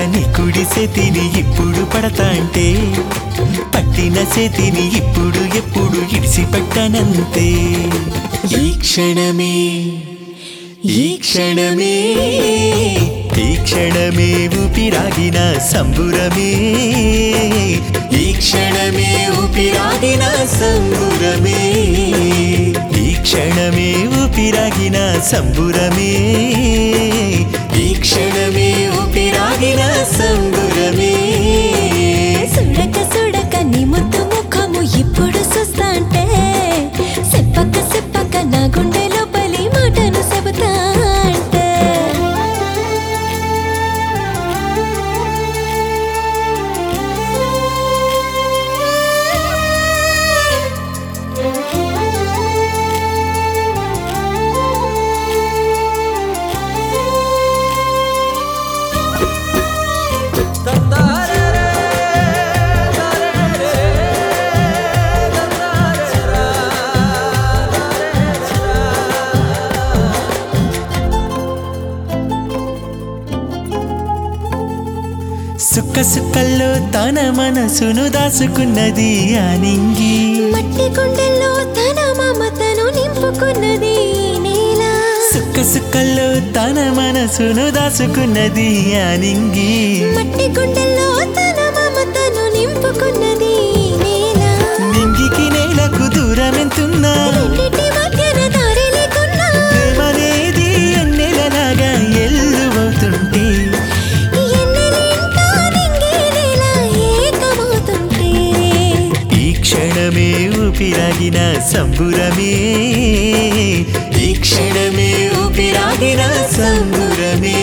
నీ కుడి చేతిని ఇప్పుడు పడతా అంటే పట్టిన చేతిని ఇప్పుడు ఎప్పుడు ఇడిసిపెట్టనంతే ఈ క్షణమే ఈ క్షణమే ఈ క్షణమే ఊపిరాగిన సంబురమే ఈ క్షణమే ఊపిరాగిన సంబురమే ఈ క్షణమే ఊపిరాగిన సంబురమే ఈ క్షణమే ఊపిరాగిన సంబురమే సుడక సుడక నీ ముద్దు ముఖము ఇప్పుడు చూస్తాంటే చెప్పక చెప్పక నా గుండె లోపలి మాటను చెబుతా అంటే సుక్క సుక్కల్లో తన మనసును దాసుకున్నది ఆ నింగి మట్టి గుండెల్లో తన మమతను నింపుకున్నది ఈ నేల సుక్క సుక్కల్లో తన మనసును దాసుకున్నది ఆ నింగి మట్టి గుండెల్లో తన మమతను నింపుకున్నది ఈ నేల నింగికి నేలకు దూరమెంతున్నా రెండిటి మధ్యన దారి లేకున్నా ప్రేమనేది ఎన్నెలలాగా ఎల్లువవుతుంటే ఎన్నెలింటా నింగి నేల ఏకమవుతుంటే ఈ క్షణమే ఊపిరాగిన సంబురమే ఈ క్షణమే ఊపిరాగిన సంబురమే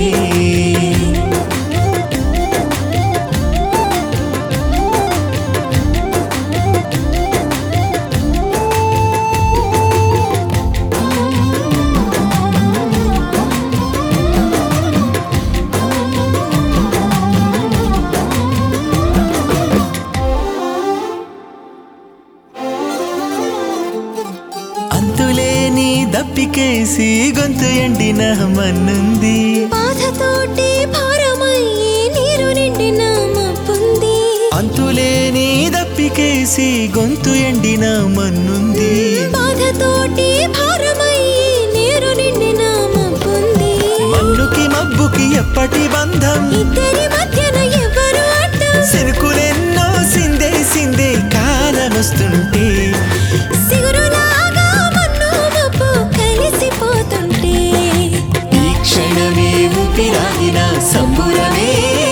అంతులేని దప్పికేసి గొంతు ఎండిన మన్నుంది బాధతోటి భారమయ్యి నీరు నిండిన మబ్బుంది అంతులేని దప్పికేసి గొంతు ఎండిన మన్నుంది బాధతోటి భారమయ్యి నీరు నిండిన మబ్బుంది మన్నుకి మబ్బుకి ఎప్పటి బంధం ఇద్దరి మధ్యన ఎవరు అడ్డం సెరుకులెన్నో సిందే సిందే కాలమొస్తుంటే సిగురులాగా మన్ను మబ్బు కలిసిపోతుంటే ఈ క్షణమే ఊపిరాగిన సంబురమే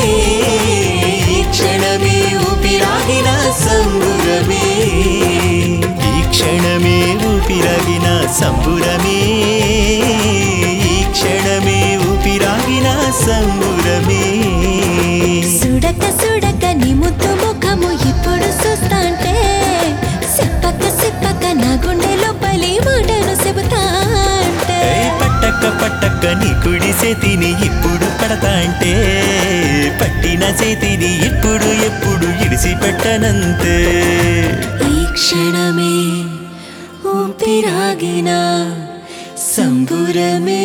ఈ క్షణమే ఊపిరాగిన సంబురమే ఈ క్షణమే ఊపిరాగిన సంబురమే ఈ క్షణమే ఊపిరాగిన సంబురమే సుడక సుడక నీ ముద్దు ముఖము ఇప్పుడు చూస్తాంటే చెప్పక చెప్పక నా గుండె లోపలి మాటను చెబుతా అంటే ఏయ్ పట్టక్క పట్టక్క నీ కుడి చేతిని ఇప్పుడు పడతా అంటే పట్టిన చేతిని ఇప్పుడు ఎప్పుడు ఇడిసిపెట్టనంతే ఈ క్షణమే ఊపిరాగిన సంబురమే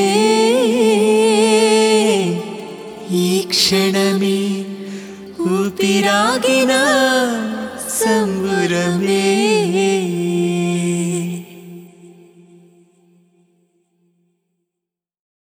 ఈ క్షణమే ఊపిరాగిన సంబురమే